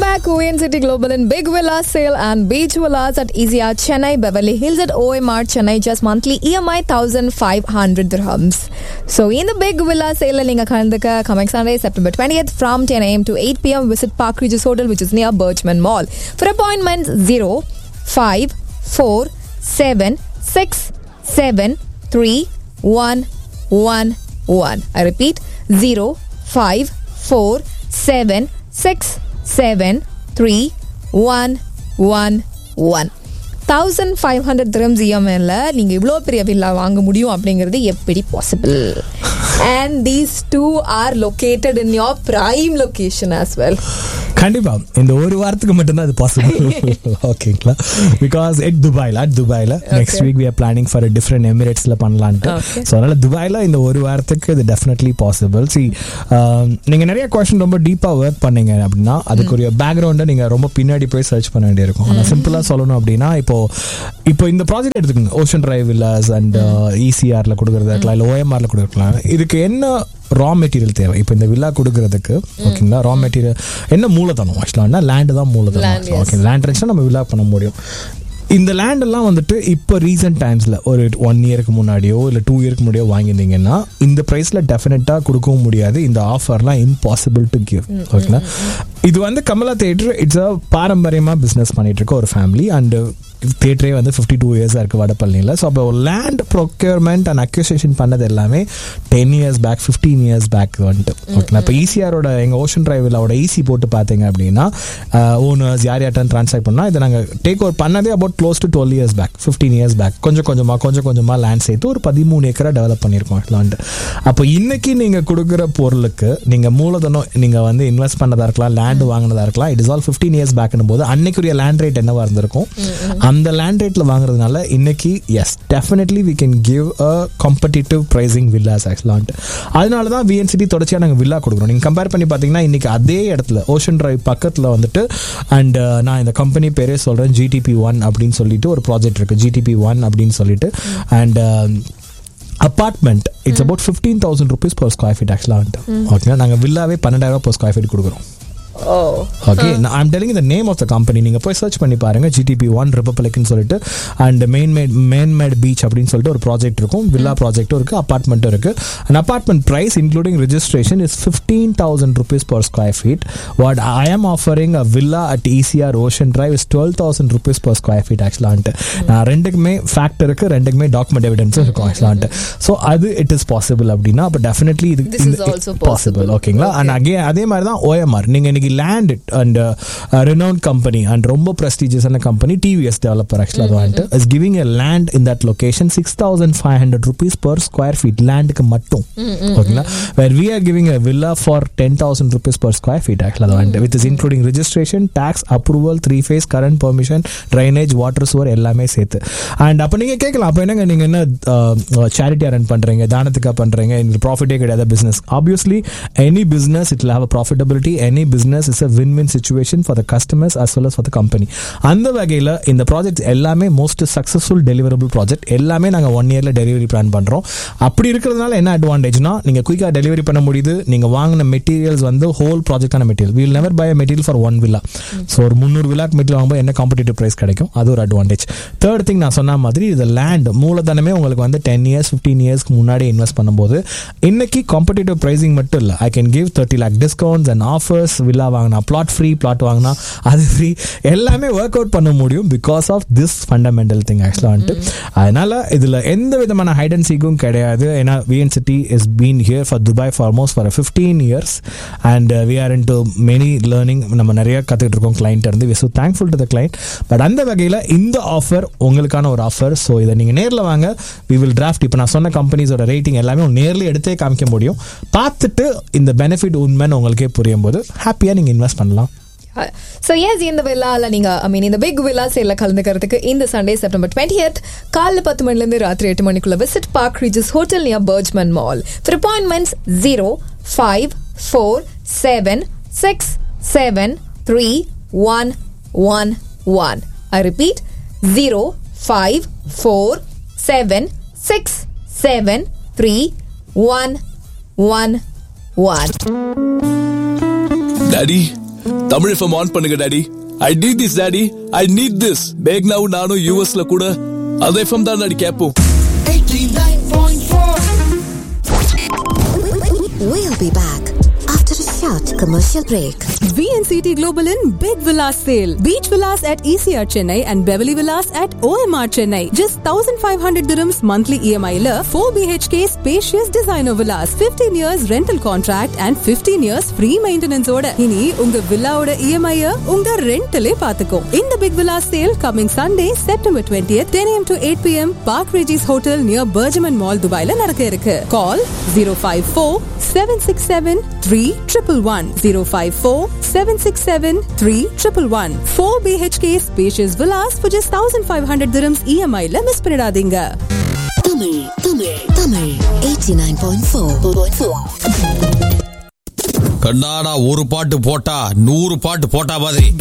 back Owen City Global in Big Villa Sale and Beach Villas at EZR Chennai, Beverly Hills at OMR Chennai, just monthly EMI 1500 dirhams. So in the Big Villa Sale, நீங்க கலந்துக்க coming Sunday, September 20th from 10 a.m. to 8 p.m. Visit Park Regis Hotel, which is near Birchman Mall. For appointments, 0 5 4 7 6 7 3 1 1 1. I repeat, 0 5 4 7 6 seven three one one one thousand five hundred dirhams இஎம்ஐல நீங்கள் இவ்வளோ பெரிய villa வாங்க முடியும் அப்படிங்கிறது எப்படி possible and these two are located in your prime location as well கண்டிப்பா இந்த ஒரு வாரத்துக்கு மட்டும்தான் அது பாசிபிள் ஓகேங்களா பிகாஸ் எட் துபாயில் அட் துபாயில் next week we are planning for different எமிரேட்ஸ்ல பண்ணலான்ட்டு Okay. ஸோ அதனால துபாயில் இந்த ஒரு வாரத்துக்கு இது டெஃபினெட்லி பாசிபிள் சி நீங்க நிறைய கொஸ்டின் ரொம்ப டீப்பா ஒர்க் பண்ணீங்க அப்படின்னா அதுக்குரிய பேக்ரவுண்டை நீங்க ரொம்ப பின்னாடி போய் சர்ச் பண்ண வேண்டியிருக்கும் ஆனால் சிம்பிளா சொல்லணும் அப்படின்னா இப்போ இப்போ இந்த ப்ராஜெக்ட் எடுத்துக்கோங்க ஓஷன் டிரைவ் வில்லாஸ் அண்ட் இசிஆர்ல கொடுக்கறதா இருக்கலாம் இல்லை ஓஎம்ஆர்ல கொடுக்கலாம் இதுக்கு என்ன ரா மெட்டீரியல் தேவை இப்போ இந்த வில்லா கொடுக்கறதுக்கு ஓகேங்களா ரா மெட்டீரியல் என்ன மூலதனம் ஆக்சுவலாக லேண்டு தான் மூலதனம் Land, yes. ஓகே லேண்ட் இருந்துச்சுன்னா நம்ம வில்லா பண்ண முடியும் இந்த லேண்ட் எல்லாம் வந்துட்டு இப்போ ரீசெண்ட் டைம்ஸில் ஒரு ஒன் இயருக்கு முன்னாடியோ இல்லை டூ இயருக்கு முன்னாடியோ வாங்கியிருந்தீங்கன்னா இந்த ப்ரைஸில் டெஃபினட்டாக கொடுக்கவும் முடியாது இந்த ஆஃபர்லாம் இம்பாசிபிள் டு கிவ் ஓகேங்களா இது வந்து கமலா தேட்டர் இட்ஸ் அ பாரம்பரியமாக பிஸ்னஸ் பண்ணிட்டு இருக்க ஒரு ஃபேமிலி அண்ட் தேட்டரே வந்து ஃபிஃப்டி டூ இயர்ஸாக இருக்குது வடப்பள்ளியில் ஸோ அப்போ லேண்ட் ப்ரொக்யூர்மெண்ட் அண்ட் அக்யூசேஷன் பண்ணது எல்லாமே ten years back fifteen years back வந்துட்டு ஓகேங்களா இப்போ ஈசிஆரோட எங்கள் ஓஷன் டிரைவிலோட ஈசி போட்டு பார்த்தீங்க அப்படின்னா ஓனர்ஸ் யார் யார்ட்டன் ட்ரான்ஸ்ஃபர் பண்ணால் இதை நாங்கள் டேக் ஓவர் பண்ணதே about close to twelve years back fifteen years back கொஞ்சம் கொஞ்சமாக கொஞ்சம் கொஞ்சமாக லேண்ட் சேர்த்து ஒரு பதிமூணு ஏக்கரா டெவலப் பண்ணியிருக்கோம் லேண்ட் அப்போ இன்னைக்கு நீங்கள் கொடுக்குற பொருளுக்கு நீங்கள் மூலதனம் நீங்கள் வந்து இன்வெஸ்ட் பண்ணதா இருக்கலாம் லேண்ட் வாங்கினதா இருக்கலாம் it is all fifteen years பேக்னும் போது அன்னைக்குரிய லேண்ட் ரேட் என்னவா இருந்திருக்கும் அந்த லேண்ட் ரேட்ல வாங்குறதுனால இன்னைக்கு yes definitely we can give a competitive pricing villas ஆக்சுவலான்ட்டு அதனால தான் விஎன்சிடி தொடர்ச்சியாக நாங்கள் வில்லா கொடுக்குறோம் நீங்கள் கம்பேர் பண்ணி பார்த்தீங்கன்னா இன்னைக்கு அதே இடத்துல ஓஷன் டிரைவ் பக்கத்தில் வந்துட்டு அண்ட் நான் இந்த கம்பெனி பேரே சொல்கிறேன் ஜிடிபி ஒன் அப்படின்னு சொல்லிட்டு ஒரு ப்ராஜெக்ட் இருக்குது ஜிடிபி ஒன் அப்படின்னு சொல்லிட்டு and apartment it's about fifteen thousand rupees per square feet ஆக்சுவலாக வந்துட்டு ஓகேங்களா நாங்கள் வில்லாவே பன்னெண்டாயிரம் பர் ஸ்கொயர் ஃபீட் கொடுக்குறோம் oh okay I'm telling the name of the company நீங்கள் போய் சர்ச் பண்ணி பாருங்க ஜிடிபி ஒன் ரிப்பப்ளிக்னு சொல்லிட்டு and main mat main mat beach அப்படின்னு சொல்லிட்டு ஒரு ப்ராஜெக்ட் இருக்கும் வில்லா ப்ராஜெக்ட்டும் இருக்குது அப்பார்ட்மெண்ட்டும் இருக்குது and apartment price including registration is fifteen thousand rupees per square feet what I am offering a villa at ECR Ocean Drive is twelve thousand rupees per square feet ஆக்சுவலான்ட்டு நான் ரெண்டுக்குமே fact இருக்குது ரெண்டுக்குமே document எவிடன்ஸும் இருக்கும் ஆக்சுவலான்ட்டு so அது it is possible அப்படின்னா அப்போ டெஃபினெட்லி இது This is also possible. Possible ஓகேங்களா அண்ட் அகே அதே மாதிரி தான் ஓஎம்ஆர் நீங்கள் இன்னைக்கு land and renowned company and ரொம்ப ப்ரெஸ்டீஜியஸான கம்பெனி டிவிஎஸ் டெவலப்பர் ஆக்சுவலாக வந்துட்டு is giving a land in that location six thousand five hundred rupees per square feet லேண்டுக்கு மட்டும் ஓகேங்களா where we are giving a villa for ten thousand rupees per square feet ஆக்சுவலாக வந்துட்டு with is including registration tax approval three phase current permission drainage water சுவர் எல்லாமே சேர்த்து and அப்போ நீங்கள் கேட்கலாம் அப்போ என்னங்க நீங்கள் என்ன சேரிட்டியாக ரன் பண்ணுறீங்க தானத்துக்காக பண்ணுறீங்க இந்த ப்ராஃபிட்டே கிடையாது business obviously any business it have a profitability any business is a win win situation for the customers as well as for the company அந்த வகையில் இந்த ப்ராஜெக்ட் எல்லாமே மோஸ்ட் சக்ஸஸ்ஃபுல் டெலிவரபிள் ப்ராஜெக்ட் எல்லாமே நாங்கள் ஒன் இயரில் டெலிவரி பிளான் பண்ணுறோம் அப்படி இருக்கிறதுனால என்ன அட்வான்டேஜ்னா நீங்கள் குயிக்காக டெலிவரி பண்ண முடியுது நீங்கள் வாங்கின மெட்டீரியல்ஸ் வந்து ஹோல் ப்ராஜெக்டான material we'll never buy material for one villa so ஒரு முந்நூறு வில்லாக் மெட்டீரியல் வாங்கும்போது என்ன காம்படிட்டிவ் ப்ரைஸ் கிடைக்கும் அது ஒரு அட்வான்டேஜ் தேர்ட் திங் நான் சொன்ன மாதிரி இது லேண்ட் மூலதனமே உங்களுக்கு வந்து டென் இயர்ஸ் ஃபிஃப்டீன் இயர்ஸ்க்கு முன்னாடி இன்வெஸ்ட் பண்ணும்போது இன்னைக்கு காம்படிட்டிவ் ப்ரைசிங் மட்டும் இல்லை I can give thirty lakh discounts and offers villa வாங்கினா பிளாட் ஃப்ரீ பிளாட் வாங்கினா அது ஃப்ரீ எல்லாமே ஒர்க் அவுட் பண்ண முடியும் because of this fundamental thing ஆக்சுவலாக வந்துட்டு அதனால இதில் எந்த விதமான ஹைட் அண்ட் சீக்கும் கிடையாது ஏன்னா VN city is been here for Dubai for almost for fifteen years and we are in to many learning நம்ம நிறைய கற்றுக்கிட்டு இருக்கோம் கிளைண்ட் இருந்து we so thankful to the client but அந்த வகையில் இந்த ஆஃபர் உங்களுக்கான ஒரு ஆஃபர் ஸோ இதை நீங்கள் நேரில் வாங்க வி வில் டிராஃப்ட் இப்போ நான் சொன்ன கம்பெனிஸோட ரேட்டிங் எல்லாமே நேரில் எடுத்தே காமிக்க முடியும் பார்த்துட்டு இந்த பெனிஃபிட் உண்மைன்னு உங்களுக்கே புரியும் போது ஹாப்பியாக நீங்கள் இன்வெஸ்ட் பண்ணலாம் ஸோ எஸ் இந்த வில்லால நீங்க ஐ மீன் இந்த பிக் வில்லா சேல கலந்துக்கிறதுக்கு இந்த சண்டே செப்டம்பர் டுவெண்ட்டி எய்த் காலைல பத்து மணிலேருந்து ராத்திரி எட்டு மணிக்குள்ள visit Park Regis hotel near BurJuman mall for appointments zero five four seven six seven three one one one I repeat zero five four seven six seven three one one one daddy Tamil FM on பண்ணுங்க daddy I need this daddy I need this பேக்னாவும் நானும் யூஎஸ்ல கூட அது FM தான் daddy கேட்போம் 89.4 We'll be back after a short commercial break. VNCT Global in Big Villas Sale. Beach Villas at ECR Chennai and Beverly Villas at OMR Chennai. Just 1500 dirhams monthly EMI la 4 BHK spacious designer villas. 15 years rental contract and 15 years free maintenance ஓட. இனி உங்க வில்லாவோட EMI -அ உங்க ரெண்டலே பாத்துக்கும். இந்த Big Villas Sale coming Sunday September 20th 10 am to 8 pm Park Regis Hotel near Bergman Mall Dubaiல நடக்க இருக்கு. Call 054 767 3111 054 767 3111 4 BHK spacious villas for just 1500 dirhams EMI ல miss பண்ணிடாதீங்க Tamil, Tamil, Tamil 89.4. கண்ணாடா ஒரு பாட்டு போட்டா நூறு பாட்டு போட்டா மாதிரி